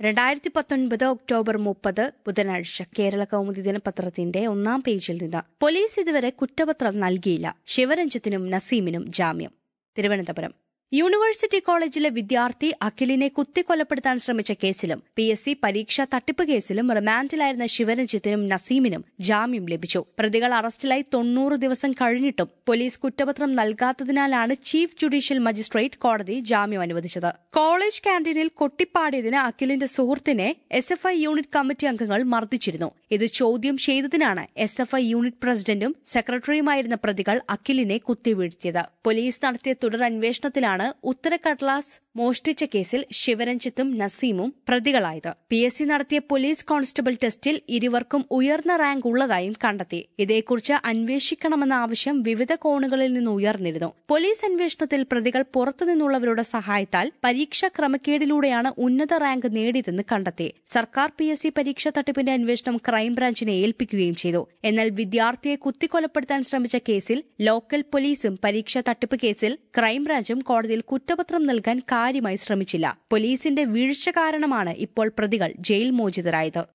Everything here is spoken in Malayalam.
രണ്ടായിരത്തി പത്തൊൻപത് ഒക്ടോബർ മുപ്പത് ബുധനാഴ്ച കേരള കൗമുദി ദിനപത്രത്തിന്റെ ഒന്നാം പേജിൽ നിന്ന് പോലീസ് ഇതുവരെ കുറ്റപത്രം നൽകിയില്ല ശിവരഞ്ജിത്തിനും നസീമിനും ജാമ്യം തിരുവനന്തപുരം യൂണിവേഴ്സിറ്റി കോളേജിലെ വിദ്യാർത്ഥി അഖിലിനെ കുത്തിക്കൊലപ്പെടുത്താൻ ശ്രമിച്ച കേസിലും പി എസ് സി പരീക്ഷാ തട്ടിപ്പ് കേസിലും റിമാൻഡിലായിരുന്ന ശിവരഞ്ജിത്തിനും നസീമിനും ജാമ്യം ലഭിച്ചു പ്രതികൾ അറസ്റ്റിലായി തൊണ്ണൂറ് ദിവസം കഴിഞ്ഞിട്ടും പോലീസ് കുറ്റപത്രം നൽകാത്തതിനാലാണ് ചീഫ് ജുഡീഷ്യൽ മജിസ്ട്രേറ്റ് കോടതി ജാമ്യം അനുവദിച്ചത് കോളേജ് ക്യാന്റീനിൽ കൊട്ടിപ്പാടിയതിന് അഖിലിന്റെ സുഹൃത്തിനെ S F I unit committee അംഗങ്ങൾ മർദ്ദിച്ചിരുന്നു ഇത് ചോദ്യം ചെയ്തതിനാണ് എസ് എഫ് ഐ യൂണിറ്റ് പ്രസിഡന്റും സെക്രട്ടറിയുമായിരുന്ന പ്രതികൾ അഖിലിനെ കുത്തിവീഴ്ത്തിയത് പോലീസ് നടത്തിയ തുടരന്വേഷണത്തിലാണ് ഉത്തരക്കടലാസ് മോഷ്ടിച്ച കേസിൽ ശിവരഞ്ജിത്തും നസീമും പ്രതികളായത് പി എസ് സി നടത്തിയ പോലീസ് കോൺസ്റ്റബിൾ ടെസ്റ്റിൽ ഇരുവർക്കും ഉയർന്ന റാങ്ക് ഉള്ളതായും കണ്ടെത്തി ഇതേക്കുറിച്ച് അന്വേഷിക്കണമെന്ന ആവശ്യം വിവിധ കോണുകളിൽ നിന്ന് ഉയർന്നിരുന്നു പോലീസ് അന്വേഷണത്തിൽ പ്രതികൾ പുറത്തുനിന്നുള്ളവരുടെ സഹായത്താൽ പരീക്ഷാ ക്രമക്കേടിലൂടെയാണ് ഉന്നത റാങ്ക് നേടിയതെന്ന് കണ്ടെത്തി സർക്കാർ പി എസ് സി പരീക്ഷാ തട്ടിപ്പിന്റെ അന്വേഷണം ക്രൈംബ്രാഞ്ചിനെ ഏൽപ്പിക്കുകയും ചെയ്തു എന്നാൽ വിദ്യാർത്ഥിയെ കുത്തിക്കൊലപ്പെടുത്താൻ ശ്രമിച്ച കേസിൽ ലോക്കൽ പോലീസും പരീക്ഷാ തട്ടിപ്പ് കേസിൽ ക്രൈംബ്രാഞ്ചും കോടതിയിൽ കുറ്റപത്രം നൽകാൻ കാര്യമായി ശ്രമിച്ചില്ല പോലീസിന്റെ വീഴ്ച കാരണമാണ് ഇപ്പോൾ പ്രതികൾ ജയിൽ മോചിതരായത്